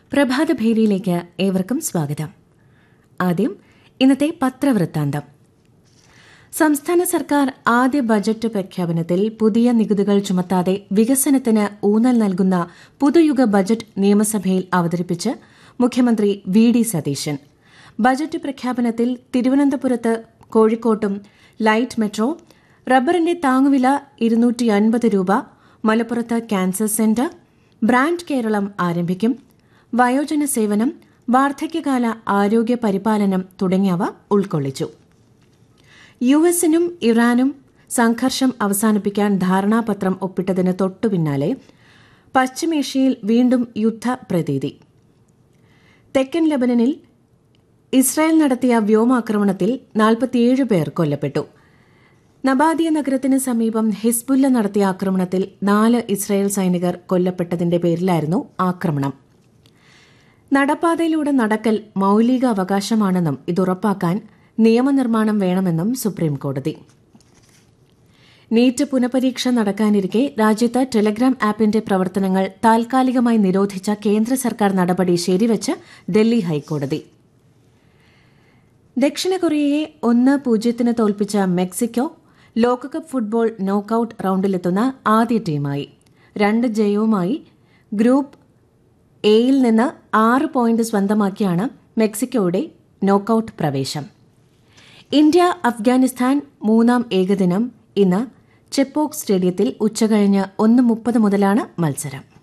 പ്രഭാതഭേരിയിലേക്ക് ഏവർക്കും സ്വാഗതം ആദ്യം ഇന്നത്തെ പത്രവൃത്താന്തം സംസ്ഥാന സർക്കാർ ആദ്യ ബജറ്റ് പ്രഖ്യാപനത്തിൽ പുതിയ നികുതികൾ ചുമത്താതെ വികസനത്തിന് ഊന്നൽ നൽകുന്ന പുതുയുഗ ബജറ്റ് നിയമസഭയിൽ അവതരിപ്പിച്ച് മുഖ്യമന്ത്രി വി ഡി സതീശൻ ബജറ്റ് പ്രഖ്യാപനത്തിൽ തിരുവനന്തപുരത്ത് കോഴിക്കോട്ടും ലൈറ്റ് മെട്രോ റബ്ബറിന്റെ താങ്ങുവില ഇരുന്നൂറ്റി അൻപത് രൂപ മലപ്പുറത്ത് ക്യാൻസർ സെന്റർ ബ്രാൻഡ് കേരളം ആരംഭിക്കും വയോജന സേവനം വാർദ്ധക്യകാല ആരോഗ്യ പരിപാലനം തുടങ്ങിയവ ഉൾക്കൊള്ളിച്ചു യു എസിനും ഇറാനും സംഘർഷം അവസാനിപ്പിക്കാൻ ധാരണാപത്രം ഒപ്പിട്ടതിന് തൊട്ടുപിന്നാലെ പശ്ചിമേഷ്യയിൽ വീണ്ടും യുദ്ധ പ്രതീതി തെക്കൻ ലബനനിൽ ഇസ്രായേൽ നടത്തിയ വ്യോമാക്രമണത്തിൽ നാൽപ്പത്തിയേഴ് പേർ കൊല്ലപ്പെട്ടു നബാദിയ നഗരത്തിന് സമീപം ഹിസ്ബുല്ല നടത്തിയ ആക്രമണത്തിൽ നാല് ഇസ്രായേൽ സൈനികർ കൊല്ലപ്പെട്ടതിന്റെ പേരിലായിരുന്നു ആക്രമണം നടപ്പാതയിലൂടെ നടക്കൽ മൌലിക അവകാശമാണെന്നും ഇതുറപ്പാക്കാൻ നിയമനിർമ്മാണം വേണമെന്നും സുപ്രീംകോടതി നീറ്റ് പുനഃപരീക്ഷ നടക്കാനിരിക്കെ രാജ്യത്ത് ടെലഗ്രാം ആപ്പിന്റെ പ്രവർത്തനങ്ങൾ താൽക്കാലികമായി നിരോധിച്ച കേന്ദ്ര സർക്കാർ നടപടി ശരിവച്ച് ഡൽഹി ഹൈക്കോടതി ദക്ഷിണ കൊറിയയെ ഒന്ന് പൂജ്യത്തിന് തോൽപ്പിച്ച മെക്സിക്കോ ലോകകപ്പ് ഫുട്ബോൾ നോക്കൌട്ട് റൌണ്ടിലെത്തുന്ന ആദ്യ ടീമായി രണ്ട് ജയവുമായി ഗ്രൂപ്പ് എയിൽ നിന്ന് ആറ് പോയിന്റ് സ്വന്തമാക്കിയാണ് മെക്സിക്കോയുടെ നോക്കൌട്ട് പ്രവേശം ഇന്ത്യ അഫ്ഗാനിസ്ഥാൻ മൂന്നാം ഏകദിനം ഇന്ന് ചെപ്പോക്ക് സ്റ്റേഡിയത്തിൽ ഉച്ചകഴിഞ്ഞ് ഒന്ന് മുപ്പത് മുതലാണ് മത്സരം